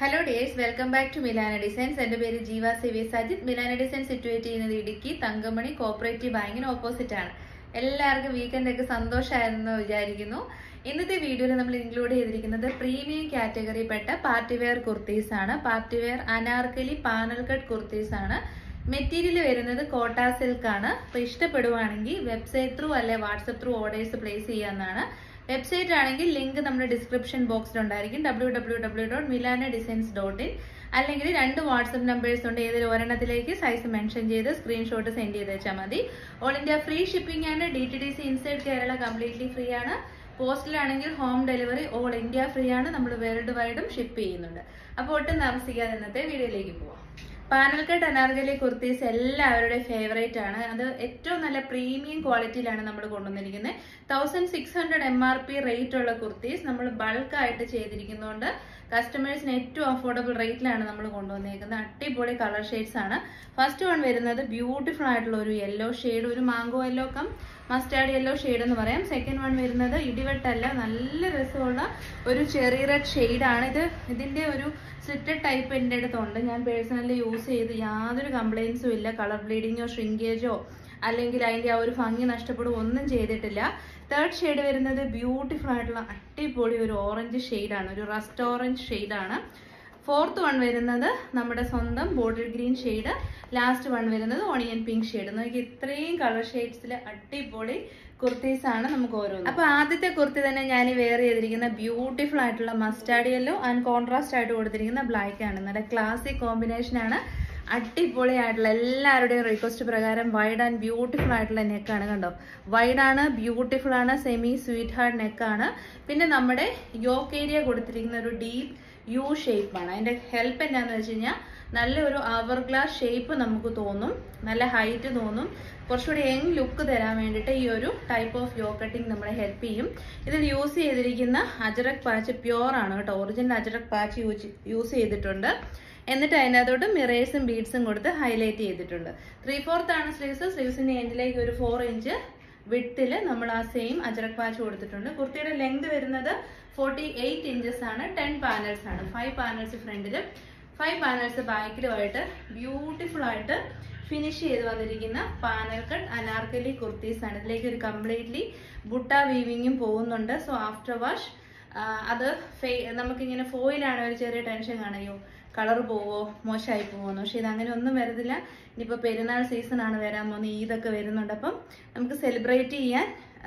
hello dears welcome back to Milana designs എന്റെ പേര് Jeeva C V Sajith Milana design situate ചെയ്യുന്നത് Idukki Thankamani cooperative ബാങ്കിന് ഓപ്പോസിറ്റ് ആണ് എല്ലാവർക്കും വീക്കെൻഡ് ഒക്കെ സന്തോഷമായിരുന്നു വിചാരിക്കുന്നു ഇന്നത്തെ വീഡിയോയിൽ നമ്മൾ ഇൻക്ലൂഡ് ചെയ്തിരിക്കുന്നത് പ്രീമിയം കാറ്റഗറിപ്പെട്ട പാർട്ടി വെയർ കുർത്തീസ് ആണ് party wear Anarkali panel cut kurtis ആണ് മെറ്റീരിയൽ വരുന്നത് കോട്ട സിൽക്ക് ആണ് അപ്പൊ ഇഷ്ടപ്പെടുവാണെങ്കിൽ വെബ്സൈറ്റ് ത്രൂ അല്ലെ വാട്സപ്പ് ത്രൂ ഓർഡേഴ്സ് പ്ലേസ് ചെയ്യാവുന്നതാണ് വെബ്സൈറ്റ് ആണെങ്കിൽ ലിങ്ക് നമ്മുടെ ഡിസ്ക്രിപ്ഷൻ ബോക്സിൽ ഉണ്ടായിരിക്കും W W W dot Milana designs dot in അല്ലെങ്കിൽ രണ്ട് വാട്സപ്പ് നമ്പേഴ്സ് ഉണ്ട് ഏതൊരു ഒരെണ്ണത്തിലേക്ക് സൈസ് മെൻഷൻ ചെയ്ത് സ്ക്രീൻഷോട്ട് സെൻഡ് ചെയ്ത് വെച്ചാൽ മതി ഓൾ ഇന്ത്യ ഫ്രീ ഷിപ്പിംഗ് ആണ് D T D C inside Kerala completely free ആണ് പോസ്റ്റിലാണെങ്കിൽ home delivery all India free ആണ് നമ്മൾ വേൾഡ് വൈഡും ഷിപ്പ് ചെയ്യുന്നുണ്ട് അപ്പോൾ ഒട്ടും താമസിക്കാതെ ഇന്നത്തെ വീഡിയോയിലേക്ക് പോവാം പാനൽ കട്ട് അനാർഗലി കുർത്തീസ് എല്ലാവരുടെയും ഫേവറേറ്റ് ആണ് അത് ഏറ്റവും നല്ല പ്രീമിയം ക്വാളിറ്റിയിലാണ് നമ്മൾ കൊണ്ടുവന്നിരിക്കുന്നത് thousand six hundred M R P rate ഉള്ള കുർത്തീസ് നമ്മൾ ബൾക്കായിട്ട് ചെയ്തിരിക്കുന്നതുകൊണ്ട് കസ്റ്റമേഴ്സിന് ഏറ്റവും അഫോർഡബിൾ റേറ്റിലാണ് നമ്മൾ കൊണ്ടുവന്നേക്കുന്നത് അടിപൊളി കളർ ഷെയ്ഡ്സ് ആണ് ഫസ്റ്റ് വൺ വരുന്നത് ബ്യൂട്ടിഫുൾ ആയിട്ടുള്ള ഒരു യെല്ലോ ഷെയ്ഡ് ഒരു mango yellow come mustard yellow shade എന്ന് പറയാം സെക്കൻഡ് വൺ വരുന്നത് ഇടിവെട്ടല്ല നല്ല രസമുള്ള ഒരു ചെറിയ റെഡ് ഷെയ്ഡാണ് ഇത് ഇതിന്റെ ഒരു സ്ലിറ്റഡ് ടൈപ്പ് എൻ്റെ അടുത്തുണ്ട് ഞാൻ പേഴ്സണലി യൂസ് ചെയ്ത് യാതൊരു കംപ്ലൈൻസും ഇല്ല കളർ ബ്ലീഡിങ്ങോ ഷ്രിങ്കേജോ അല്ലെങ്കിൽ അതിന്റെ ആ ഒരു ഭംഗി നഷ്ടപ്പെടുകയോ ഒന്നും ചെയ്തിട്ടില്ല തേർഡ് ഷെയ്ഡ് വരുന്നത് ബ്യൂട്ടിഫുൾ ആയിട്ടുള്ള അടിപൊളി ഒരു ഓറഞ്ച് ഷെയ്ഡാണ് ഒരു റസ്റ്റ് ഓറഞ്ച് ഷെയ്ഡാണ് ഫോർത്ത് വൺ വരുന്നത് നമ്മുടെ സ്വന്തം bottle green shade last one വരുന്നത് ഓണിയൻ പിങ്ക് ഷെയ്ഡ് നോക്കി ഇത്രയും കളർ ഷെയ്ഡ്സിൽ അടിപൊളി കുർത്തീസ് ആണ് നമുക്ക് ഓരോന്ന് അപ്പൊ ആദ്യത്തെ കുർത്തി തന്നെ ഞാൻ വെയർ ചെയ്തിരിക്കുന്ന ബ്യൂട്ടിഫുൾ ആയിട്ടുള്ള മസ്റ്റാർഡ് യെല്ലോ ആൻഡ് കോൺട്രാസ്റ്റ് ആയിട്ട് കൊടുത്തിരിക്കുന്ന ബ്ലാക്ക് ആണ് നല്ല ക്ലാസിക് കോമ്പിനേഷൻ ആണ് അടിപൊളിയായിട്ടുള്ള എല്ലാവരുടെയും റിക്വസ്റ്റ് പ്രകാരം വൈഡ് ആൻഡ് ബ്യൂട്ടിഫുൾ ആയിട്ടുള്ള നെക്കാണ് കണ്ടോ വൈഡ് ആണ് ബ്യൂട്ടിഫുൾ ആണ് സെമി സ്വീറ്റ് ഹാർട്ട് നെക്കാണ് പിന്നെ നമ്മുടെ യോക്ക് ഏരിയ കൊടുത്തിരിക്കുന്ന ഒരു ഡീപ്പ് യു ഷേപ്പാണ് അതിന്റെ ഹെൽപ്പ് എന്താണെന്ന് വെച്ച് കഴിഞ്ഞാൽ നല്ലൊരു അവർ ഗ്ലാസ് ഷേപ്പ് നമുക്ക് തോന്നും നല്ല ഹൈറ്റ് തോന്നും കുറച്ചുകൂടി യങ് ലുക്ക് തരാൻ വേണ്ടിയിട്ട് ഈ ഒരു ടൈപ്പ് ഓഫ് യോ കട്ടിങ് നമ്മളെ ഹെൽപ്പ് ചെയ്യും ഇതിൽ യൂസ് ചെയ്തിരിക്കുന്ന അജറക് പാച്ച് പ്യുവർ ആണ് കേട്ടോ ഒറിജിനൽ അജറക് പാച്ച് യൂസ് ചെയ്തിട്ടുണ്ട് എന്നിട്ട് അതിനകത്തോട്ട് മിറേഴ്സും ബീഡ്സും കൊടുത്ത് ഹൈലൈറ്റ് ചെയ്തിട്ടുണ്ട് ത്രീ ഫോർത്ത് ആണ് സ്ലീവ്സ് സ്ലീവ്സിന്റെ എൻഡിലേക്ക് ഒരു ഫോർ ഇഞ്ച് വിട്ടില് നമ്മൾ ആ സെയിം അജറക് പാച്ച് കൊടുത്തിട്ടുണ്ട് കുർത്തിയുടെ ലെങ്ത് വരുന്നത് ഫോർട്ടി എയ്റ്റ് ഇഞ്ചസ് ആണ് ടെൻ പാനൽസ് ആണ് ഫൈവ് പാനൽസ് ഫ്രണ്ടിലും ഫൈവ് പാനൽസ് ബാക്കിലുമായിട്ട് ബ്യൂട്ടിഫുൾ ആയിട്ട് ഫിനിഷ് ചെയ്ത് വന്നിരിക്കുന്ന പാനൽ കട്ട് അനാർക്കലി കുർത്തീസ് ആണ് ഇതിലേക്ക് ഒരു കംപ്ലീറ്റ്ലി ബുട്ട വീവിങ്ങും പോകുന്നുണ്ട് സോ ആഫ്റ്റർ വാഷ് അത് നമുക്കിങ്ങനെ ഫോയിലാണ് ഒരു ചെറിയ ടെൻഷൻ കാണുകയോ കളർ പോവോ മോശമായി പോവോന്ന് പക്ഷെ ഇത് അങ്ങനെ ഒന്നും വരുന്നില്ല ഇനിയിപ്പോൾ പെരുന്നാൾ സീസൺ ആണ് വരാൻ പോകുന്നത് ഈദൊക്കെ വരുന്നുണ്ട് അപ്പം നമുക്ക് സെലിബ്രേറ്റ് ചെയ്യാൻ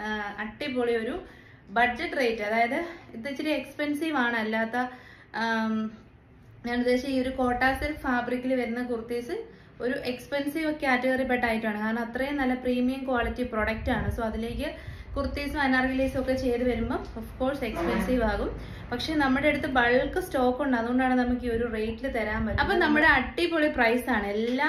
അടിപൊളി ഒരു ബഡ്ജറ്റ് റേറ്റ് അതായത് ഇത് ഇച്ചിരി എക്സ്പെൻസീവ് ആണ് അല്ലാത്ത ഞാൻ ഉദ്ദേശിച്ച ഈ ഒരു കോട്ടാ സിൽക്ക് ഫാബ്രിക്കിൽ വരുന്ന കുർത്തീസ് ഒരു എക്സ്പെൻസീവ് കാറ്റഗറി പെട്ട ആയിട്ടാണ് കാരണം അത്രയും നല്ല പ്രീമിയം ക്വാളിറ്റി പ്രൊഡക്റ്റ് ആണ് സോ അതിലേക്ക് കുർത്തീസും അനാർഗലീസും ഒക്കെ ചെയ്ത് വരുമ്പോൾ ഓഫ് കോഴ്സ് എക്സ്പെൻസീവ് ആകും പക്ഷെ നമ്മുടെ അടുത്ത് ബൾക്ക് സ്റ്റോക്ക് ഉണ്ട് അതുകൊണ്ടാണ് നമുക്ക് ഈ ഒരു റേറ്റിൽ തരാൻ പറ്റും അപ്പൊ നമ്മുടെ അടിപൊളി പ്രൈസ് ആണ് എല്ലാ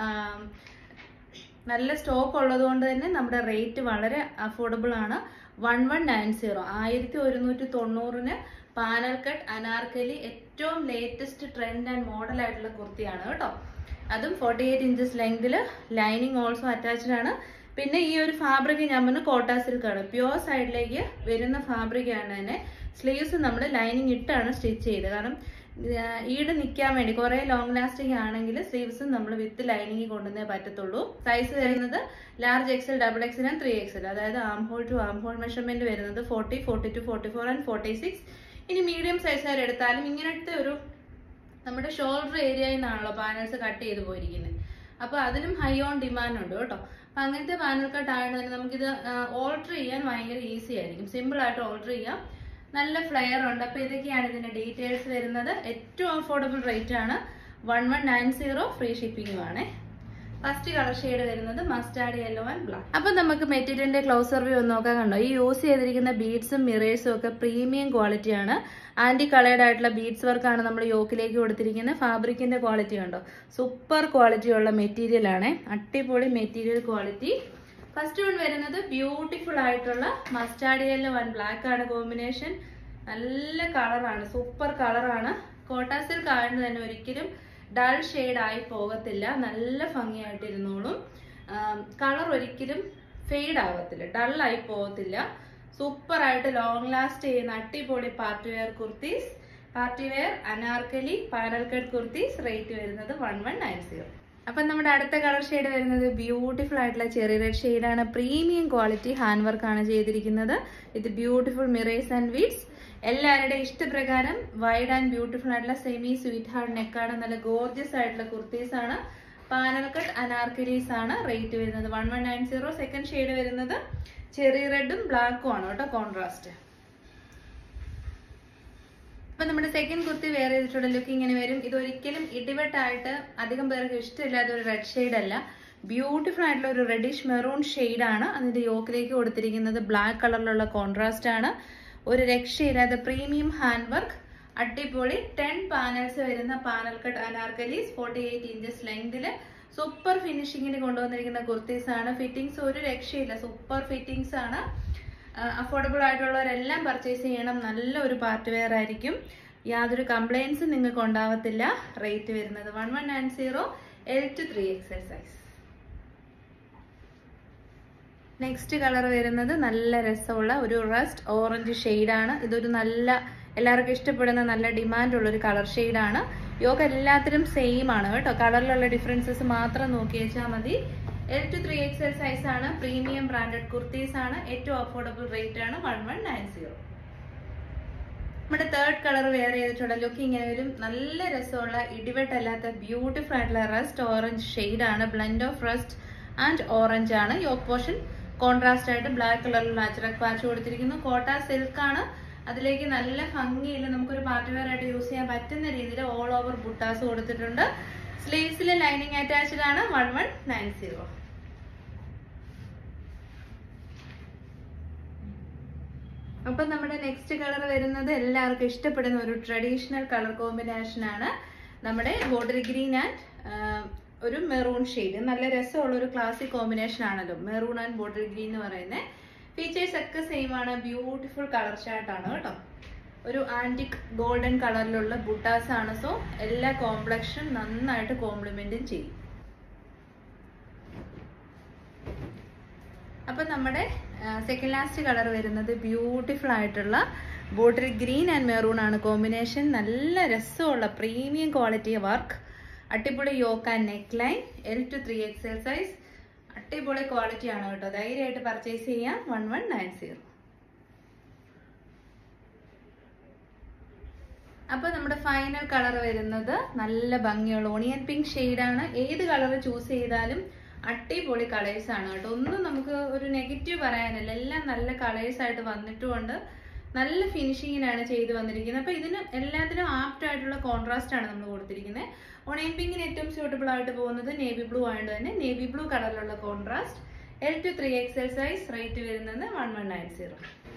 നല്ല സ്റ്റോക്ക് ഉള്ളത് കൊണ്ട് തന്നെ നമ്മുടെ റേറ്റ് വളരെ അഫോർഡബിൾ ആണ് വൺ വൺ നയൻ സീറോ ആയിരത്തി ഒരുന്നൂറ്റി തൊണ്ണൂറിന് പാനൽ കട്ട് അനാർക്കലി ഏറ്റവും ലേറ്റസ്റ്റ് ട്രെൻഡ് ആൻഡ് മോഡൽ ആയിട്ടുള്ള കുർത്തിയാണ് കേട്ടോ അതും ഫോർട്ടി എയ്റ്റ് ഇഞ്ചസ് ലെങ്തിൽ ലൈനിങ് ഓൾസോ അറ്റാച്ച്ഡ് ആണ് പിന്നെ ഈ ഒരു ഫാബ്രിക് ഞാൻ പറഞ്ഞു കോട്ടാ സിൽക്ക് ആണ് പ്യുവർ സൈഡിലേക്ക് വരുന്ന ഫാബ്രിക് ആണ് തന്നെ സ്ലീവ്സ് നമ്മൾ ലൈനിങ് ഇട്ടാണ് സ്റ്റിച്ച് ചെയ്തത് കാരണം ഈട് നിൽക്കാൻ വേണ്ടി കുറെ ലോങ് ലാസ്റ്റിംഗ് ആണെങ്കിൽ സ്ലീവ്സ് നമ്മൾ വിത്ത് ലൈനിങ് കൊണ്ടുവന്നേ പറ്റത്തുള്ളൂ സൈസ് വരുന്നത് large XL double XL and three XL അതായത് arm hole to arm hole measurement വരുന്നത് forty forty two forty four and forty six ഇനി മീഡിയം സൈസുകാർ എടുത്താലും ഇങ്ങനത്തെ ഒരു നമ്മുടെ ഷോൾഡർ ഏരിയയിൽ നിന്നാണല്ലോ പാനൽസ് കട്ട് ചെയ്ത് പോയിരിക്കുന്നത് അപ്പൊ അതിനും ഹൈ ഓൺ ഡിമാൻഡ് ഉണ്ട് കേട്ടോ അപ്പൊ അങ്ങനത്തെ പാനൽ കട്ട് ആയതുകൊണ്ട് തന്നെ നമുക്കിത് ഓൾട്ടർ ചെയ്യാൻ ഭയങ്കര ഈസി ആയിരിക്കും സിമ്പിൾ ആയിട്ട് ഓൾട്ടർ ചെയ്യാം നല്ല ഫ്ലെയർ ഉണ്ട് അപ്പൊ ഇതൊക്കെയാണ് ഇതിന്റെ ഡീറ്റെയിൽസ് വരുന്നത് ഏറ്റവും അഫോർഡബിൾ റേറ്റ് ആണ് one one nine zero free ഷിപ്പിംഗും ആണ് ഫസ്റ്റ് കളർ ഷെയ്ഡ് വരുന്നത് മസ്റ്റാർഡ് യെല്ലോ ആൻഡ് ബ്ലാക്ക് അപ്പൊ നമുക്ക് മെറ്റീരിയലിന്റെ ക്ലോസർ വ്യൂ ഒന്ന് നോക്കാൻ കണ്ടോ ഈ യൂസ് ചെയ്തിരിക്കുന്ന ബീഡ്സും മിറേഴ്സും ഒക്കെ പ്രീമിയം ക്വാളിറ്റി ആണ് ആന്റി കളേർഡ് ആയിട്ടുള്ള ബീഡ്സ് വർക്കാണ് നമ്മൾ യോക്കിലേക്ക് കൊടുത്തിരിക്കുന്നത് ഫാബ്രിക്കിന്റെ ക്വാളിറ്റി കണ്ടോ സൂപ്പർ ക്വാളിറ്റി ഉള്ള മെറ്റീരിയൽ ആണ് അടിപൊളി മെറ്റീരിയൽ ക്വാളിറ്റി ഫസ്റ്റ് വൺ വരുന്നത് ബ്യൂട്ടിഫുൾ ആയിട്ടുള്ള മസ്റ്റാർഡ് യെല്ലോ ആൻഡ് ബ്ലാക്ക് ആണ് കോമ്പിനേഷൻ നല്ല കളറാണ് സൂപ്പർ കളറാണ് കോട്ടാ സിൽക്ക് ആയതുകൊണ്ട് തന്നെ ഒരിക്കലും ഡൾ ഷെയ്ഡ് ആയി പോകത്തില്ല നല്ല ഭംഗിയായിട്ടിരുന്നോളും കളർ ഒരിക്കലും ഫെയ്ഡ് ആവത്തില്ല ഡൾ ആയി പോകത്തില്ല സൂപ്പർ ആയിട്ട് ലോങ് ലാസ്റ്റ് ചെയ്യുന്ന അടിപൊളി party wear kurtis party wear Anarkali panel cut kurtis rate വരുന്നത് വൺ വൺ നയൻ സീറോ അപ്പം നമ്മുടെ അടുത്ത കളർ ഷെയ്ഡ് വരുന്നത് ബ്യൂട്ടിഫുൾ ആയിട്ടുള്ള ചെറിയ റെഡ് ഷെയ്ഡാണ് പ്രീമിയം ക്വാളിറ്റി ഹാൻഡ് വർക്ക് ആണ് ചെയ്തിരിക്കുന്നത് ഇത് ബ്യൂട്ടിഫുൾ മിറേഴ്സ് ആൻഡ് വീഡ്സ് എല്ലാവരുടെയും ഇഷ്ടപ്രകാരം വൈഡ് ആൻഡ് ബ്യൂട്ടിഫുൾ ആയിട്ടുള്ള സെമി സ്വീറ്റ് ഹാർഡ് നെക്കാണ് നല്ല ഗോർജിയസ് ആയിട്ടുള്ള കുർത്തീസ് ആണ് പാനൽ കട്ട് അനാർക്കലീസ് ആണ് റേറ്റ് വരുന്നത് one one nine zero second shade വരുന്നത് ചെറിയ റെഡും ബ്ലാക്കും ആണ് കേട്ടോ കോൺട്രാസ്റ്റ് അപ്പൊ നമ്മുടെ സെക്കൻഡ് കുർത്തി വേറെ ചെയ്തിട്ടുള്ള ലുക്ക് ഇങ്ങനെ വരും ഇത് ഒരിക്കലും ഇടിവെട്ടായിട്ട് അധികം പേർക്ക് ഇഷ്ടമില്ലാത്ത ഒരു റെഡ് ഷെയ്ഡ് അല്ല ബ്യൂട്ടിഫുൾ ആയിട്ടുള്ള ഒരു റെഡിഷ് മെറൂൺ ഷെയ്ഡ് ആണ് അതിന്റെ യോക്കിലേക്ക് കൊടുത്തിരിക്കുന്നത് ബ്ലാക്ക് കളറിലുള്ള കോൺട്രാസ്റ്റ് ആണ് ഒരു രക്ഷയില്ലാത്ത പ്രീമിയം ഹാൻഡ് വർക്ക് അടിപൊളി ടെൻ പാനൽസ് വരുന്ന panel cut Anarkalis forty eight inches ലെങ്തില് സൂപ്പർ ഫിനിഷിങ്ങിന് കൊണ്ടുവന്നിരിക്കുന്ന കുർത്തീസ് ആണ് ഫിറ്റിംഗ്സ് ഒരു രക്ഷയില്ല സൂപ്പർ ഫിറ്റിംഗ്സ് ആണ് അഫോർഡബിൾ ആയിട്ടുള്ളവരെല്ലാം പർച്ചേസ് ചെയ്യണം നല്ല ഒരു പാർട്ട് വെയർ ആയിരിക്കും യാതൊരു കംപ്ലൈൻസും നിങ്ങൾക്ക് ഉണ്ടാവത്തില്ല റേറ്റ് വരുന്നത് one one nine zero L to three XL size next colour വരുന്നത് നല്ല രസമുള്ള ഒരു റസ്റ്റ് ഓറഞ്ച് ഷെയ്ഡാണ് ഇതൊരു നല്ല എല്ലാവർക്കും ഇഷ്ടപ്പെടുന്ന നല്ല ഡിമാൻഡ് ഉള്ള ഒരു കളർ ഷെയ്ഡാണ് യോഗ എല്ലാത്തിനും സെയിം ആണ് കേട്ടോ കളറിലുള്ള ഡിഫറൻസസ് മാത്രം നോക്കി വെച്ചാൽ മതി L to three XL size ആണ് പ്രീമിയം ബ്രാൻഡഡ് കുർത്തീസ് ആണ് ഏറ്റവും അഫോർഡബിൾ റേറ്റ് ആണ് വൺ വൺ നയൻ സീറോ നമ്മുടെ തേർഡ് കളർ വെയർ ചെയ്തിട്ടുള്ള ലുക്ക് ഇങ്ങനെ വരും നല്ല രസമുള്ള ഇടിവെട്ടല്ലാത്ത ബ്യൂട്ടിഫുൾ ആയിട്ടുള്ള റസ്റ്റ് ഓറഞ്ച് ഷെയ്ഡ് ആണ് blend of rust and orange ആണ് യോക്ക് പോർഷൻ കോൺട്രാസ്റ്റ് ആയിട്ട് ബ്ലാക്ക് കളറിലുള്ള അച്ചറക് പാച്ച് കൊടുത്തിരിക്കുന്നു കോട്ട സിൽക്ക് ആണ് അതിലേക്ക് നല്ല ഭംഗിയിൽ നമുക്കൊരു പാർട്ടി വെയർ ആയിട്ട് യൂസ് ചെയ്യാൻ പറ്റുന്ന രീതിയിൽ ഓൾ ഓവർ ബുട്ടാസ് കൊടുത്തിട്ടുണ്ട് സ്ലീവ്സിൽ ലൈനിങ് അറ്റാച്ച്ഡ് ആണ് വൺ വൺ നയൻ സീറോ അപ്പം നമ്മുടെ നെക്സ്റ്റ് കളർ വരുന്നത് എല്ലാവർക്കും ഇഷ്ടപ്പെടുന്ന ഒരു ട്രഡീഷണൽ കളർ കോമ്പിനേഷൻ ആണ് നമ്മുടെ ബോർഡർ ഗ്രീൻ ആൻഡ് ഒരു മെറൂൺ ഷെയ്ഡ് നല്ല രസമുള്ള ഒരു ക്ലാസിക് കോമ്പിനേഷൻ ആണല്ലോ മെറൂൺ ആൻഡ് ബോർഡർ ഗ്രീൻ എന്ന് പറയുന്നത് ഫീച്ചേഴ്സ് ഒക്കെ സെയിം ആണ് ബ്യൂട്ടിഫുൾ കളർ ചാർട്ട് ആണ് കേട്ടോ ഒരു ആന്റിക് ഗോൾഡൻ കളറിലുള്ള ബുട്ടാസ് ആണ് സോ എല്ലാ കോംപ്ലക്ഷൻ നന്നായിട്ട് കോംപ്ലിമെന്റും ചെയ്യും അപ്പൊ നമ്മുടെ സെക്കൻഡ് ലാസ്റ്റ് കളർ വരുന്നത് ബ്യൂട്ടിഫുൾ ആയിട്ടുള്ള ബോട്ടിൽ ഗ്രീൻ ആൻഡ് മെറൂൺ ആണ് കോമ്പിനേഷൻ നല്ല രസമുള്ള പ്രീമിയം ക്വാളിറ്റി വർക്ക് അടിപൊളി yoke and neck line L to three XL size അടിപൊളി ക്വാളിറ്റി ആണ് കേട്ടോ ധൈര്യമായിട്ട് പർച്ചേസ് ചെയ്യാം വൺ വൺ നയൻ സീറോ അപ്പൊ നമ്മുടെ ഫൈനൽ കളർ വരുന്നത് നല്ല ഭംഗിയുള്ള ഓണിയൻ പിങ്ക് ആണ് ഏത് കളർ ചൂസ് ചെയ്താലും അടിപൊളി കളേഴ്സ് ആണ് കേട്ടോ ഒന്നും നമുക്ക് ഒരു നെഗറ്റീവ് പറയാനില്ല എല്ലാം നല്ല കളേഴ്സ് ആയിട്ട് വന്നിട്ടുമുണ്ട് നല്ല ഫിനിഷിങ്ങിനാണ് ചെയ്തു വന്നിരിക്കുന്നത് അപ്പൊ ഇതിന് എല്ലാത്തിനും ആപ്റ്റ് ആയിട്ടുള്ള കോൺട്രാസ്റ്റ് ആണ് നമ്മൾ കൊടുത്തിരിക്കുന്നത് ഓണിയൻ പിങ്കിന് ഏറ്റവും സ്യൂട്ടബിൾ ആയിട്ട് പോകുന്നത് നേവി ബ്ലൂ ആയതുകൊണ്ട് തന്നെ നേവി ബ്ലൂ കളറിലുള്ള contrast L to three XL size rate വരുന്നത് വൺ വൺ നയൻ സീറോ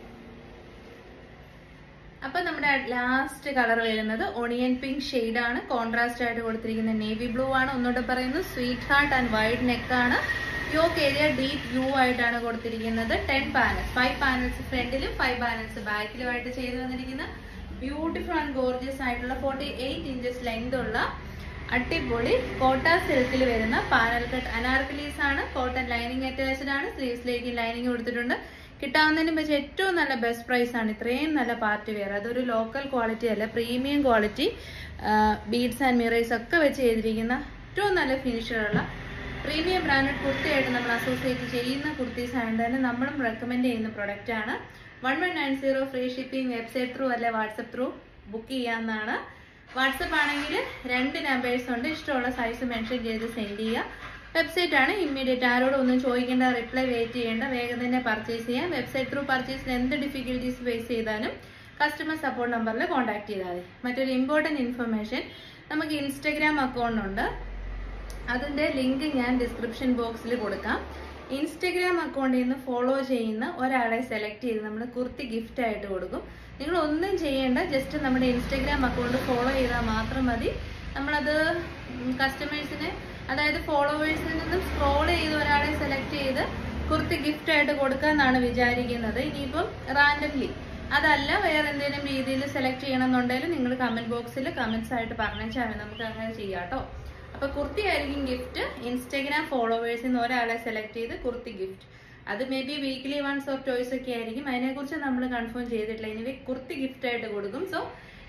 അപ്പൊ നമ്മുടെ ലാസ്റ്റ് കളർ വരുന്നത് ഒണിയൻ പിങ്ക് ഷെയ്ഡ് ആണ് കോൺട്രാസ്റ്റ് ആയിട്ട് കൊടുത്തിരിക്കുന്ന നേവി ബ്ലൂ ആണ് ഒന്നുകൂടെ പറയുന്നത് sweetheart and wide neck ആണ് യോക്ക് ഏരിയ ഡീപ് ബ്ലൂ ആയിട്ടാണ് കൊടുത്തിരിക്കുന്നത് ടെൻ പാനൽസ് ഫൈവ് പാനൽസ് ഫ്രണ്ടിലും ഫൈവ് പാനൽസ് ബാക്കിലും ആയിട്ട് ചെയ്തു വന്നിരിക്കുന്ന ബ്യൂട്ടിഫുൾ ആൻഡ് ഗോർജിയസ് ആയിട്ടുള്ള ഫോർട്ടി എയ്റ്റ് ഇഞ്ചസ് ലെങ്ത് ഉള്ള അടിപൊളി കോട്ട സിൽക്കിൽ വരുന്ന പാനൽ കട്ട് അനാർക്കലീസ് ആണ് കോട്ടൺ ലൈനിങ് അറ്റാച്ച്ഡ് ആണ് സ്ലീവ്സിലേക്ക് ലൈനിങ് കൊടുത്തിട്ടുണ്ട് കിട്ടാവുന്നതിന് വെച്ച് ഏറ്റവും നല്ല ബെസ്റ്റ് പ്രൈസ് ആണ് ഇത്രയും നല്ല പാർട്ടി വെയർ അതൊരു ലോക്കൽ ക്വാളിറ്റി അല്ല premium quality beads and mirrors ഒക്കെ വെച്ച് ചെയ്തിരിക്കുന്ന ഏറ്റവും നല്ല ഫിനിഷറുള്ള പ്രീമിയം ബ്രാൻഡഡ് കുർത്തിയായിട്ട് നമ്മൾ അസോസിയേറ്റ് ചെയ്യുന്ന കുർത്തീസ് ആയതുകൊണ്ട് തന്നെ നമ്മളും റെക്കമെൻഡ് ചെയ്യുന്ന പ്രൊഡക്റ്റ് ആണ് one one nine zero free shipping website through അല്ലെ വാട്സപ്പ് ത്രൂ ബുക്ക് ചെയ്യാവുന്നതാണ് വാട്സപ്പ് ആണെങ്കിൽ രണ്ട് നമ്പേഴ്സ് ഉണ്ട് ഇഷ്ടമുള്ള സൈസ് മെൻഷൻ ചെയ്ത് സെൻഡ് ചെയ്യുക വെബ്സൈറ്റ് ആണ് ഇമ്മീഡിയറ്റ് ആരോടും ഒന്നും ചോദിക്കേണ്ട റിപ്ലൈ വെയിറ്റ് ചെയ്യേണ്ട വേഗം തന്നെ പർച്ചേസ് ചെയ്യാം വെബ്സൈറ്റ് ത്രൂ പർച്ചേസിൽ എന്ത് ഡിഫിക്കൽട്ടീസ് ഫേസ് ചെയ്താലും കസ്റ്റമർ സപ്പോർട്ട് നമ്പറിൽ കോൺടാക്ട് ചെയ്താൽ മതി മറ്റൊരു ഇമ്പോർട്ടൻറ്റ് ഇൻഫർമേഷൻ നമുക്ക് ഇൻസ്റ്റഗ്രാം അക്കൗണ്ട് ഉണ്ട് അതിൻ്റെ ലിങ്ക് ഞാൻ ഡിസ്ക്രിപ്ഷൻ ബോക്സിൽ കൊടുക്കാം ഇൻസ്റ്റഗ്രാം അക്കൗണ്ടിൽ നിന്ന് ഫോളോ ചെയ്യുന്ന ഒരാളെ സെലക്ട് ചെയ്ത് നമ്മൾ കുർത്തി ഗിഫ്റ്റ് ആയിട്ട് കൊടുക്കും നിങ്ങൾ ഒന്നും ചെയ്യേണ്ട ജസ്റ്റ് നമ്മുടെ ഇൻസ്റ്റഗ്രാം അക്കൗണ്ട് ഫോളോ ചെയ്താൽ മാത്രം മതി നമ്മളത് കസ്റ്റമേഴ്സിന് അതായത് ഫോളോവേഴ്സിൽ നിന്നും സ്ക്രോൾ ചെയ്ത് ഒരാളെ സെലക്ട് ചെയ്ത് കുർത്തി ഗിഫ്റ്റ് ആയിട്ട് കൊടുക്കാന്നാണ് വിചാരിക്കുന്നത് ഇനിയിപ്പം റാൻഡംലി അതല്ല വേറെ എന്തെങ്കിലും രീതിയിൽ സെലക്ട് ചെയ്യണമെന്നുണ്ടെങ്കിൽ നിങ്ങൾ കമന്റ് ബോക്സിൽ കമന്റ്സ് ആയിട്ട് പറഞ്ഞാൽ നമുക്ക് അങ്ങനെ ചെയ്യാം കേട്ടോ അപ്പൊ കുർത്തി ആയിരിക്കും ഗിഫ്റ്റ് ഇൻസ്റ്റാഗ്രാം ഫോളോവേഴ്സിൽ നിന്ന് ഒരാളെ സെലക്ട് ചെയ്ത് കുർത്തി ഗിഫ്റ്റ് അത് maybe weekly once of choice ഒക്കെ ആയിരിക്കും അതിനെക്കുറിച്ച് നമ്മൾ കൺഫേം ചെയ്തിട്ടില്ല ഇനി കുർത്തി ഗിഫ്റ്റ് ആയിട്ട് കൊടുക്കും സോ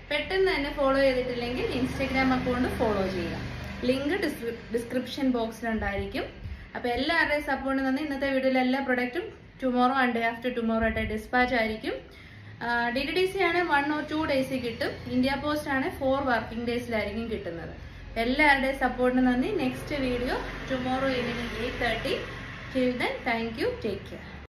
പെട്ടെന്ന് തന്നെ ഫോളോ ചെയ്തിട്ടില്ലെങ്കിൽ ഇൻസ്റ്റഗ്രാം അക്കൗണ്ട് ഫോളോ ചെയ്യുക ലിങ്ക് ഡിസ്ക്രിപ്ഷൻ ബോക്സിലുണ്ടായിരിക്കും അപ്പോൾ എല്ലാവരുടെയും സപ്പോർട്ട് നന്ദി ഇന്നത്തെ വീഡിയോയിലെ എല്ലാ പ്രൊഡക്റ്റും tomorrow and day after tomorrow ആയിട്ട് ഡിസ്പാച്ച് ആയിരിക്കും ഡി ടി ഡി സി ആണ് വൺ ഓർ ടു ഡേയ്സിൽ കിട്ടും ഇന്ത്യ പോസ്റ്റ് ആണ് ഫോർ വർക്കിംഗ് ഡേയ്സിലായിരിക്കും കിട്ടുന്നത് എല്ലാവരുടെയും സപ്പോർട്ടിന് നന്ദി next video tomorrow evening eight thirty till then thank you take care